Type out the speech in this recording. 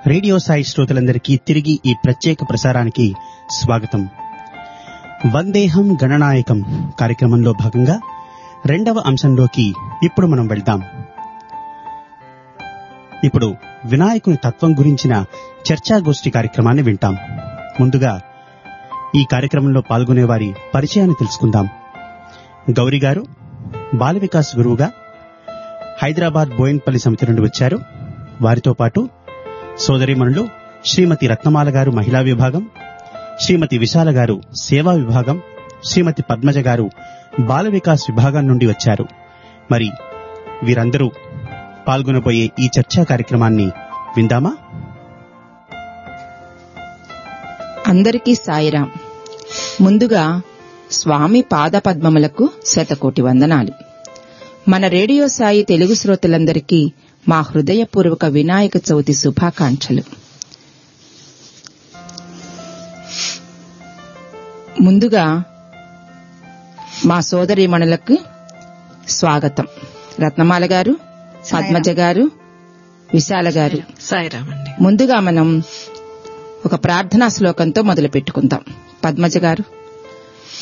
radio Sai శ్రోతలందరికీ తిరిగి ఈ ప్రత్యేక ప్రసారానికి స్వాగతం వందేహం గణనాయకం కార్యక్రమంలో భాగంగా రెండవ అంశంలోకి ఇప్పుడు మనం వెళ్దాం ఇప్పుడు వినాయకుని తత్వం గురించిన చర్చాగోష్ఠి కార్యక్రమాన్ని వింటాం ముందుగా ఈ కార్యక్రమంలో పాల్గొనే వారి పరిచయాన్ని తెలుసుకుందాం గౌరీ గారు బాల వికాస్ గురువుగా హైదరాబాద్ బోయిన్పల్లి సమితి నుండి వచ్చారు వారితో పాటు సోదరిమణులు శ్రీమతి రత్నమాల గారు మహిళా విభాగం శ్రీమతి విశాల గారు సేవా విభాగం శ్రీమతి పద్మజ గారు బాల వికాస్ విభాగం నుండి వచ్చారు మరి వీరందరూ పాల్గొనబోయే ఈ చర్చా కార్యక్రమాన్ని విందామా అందరికీ సాయిరాం ముందుగా స్వామి పాదపద్మములకు శతకోటి వందనాలు మన రేడియో సాయి తెలుగు శ్రోతలందరికీ మా హృదయపూర్వక వినాయక చవితి శుభాకాంక్షలు ముందుగా మా సోదరీమణులకు స్వాగతం రత్నమాల గారు పద్మజ గారు విశాల గారు సాయిరామండి ముందుగా మనం ఒక ప్రార్థనా శ్లోకంతో మొదలు పెట్టుకుందాం పద్మజ గారు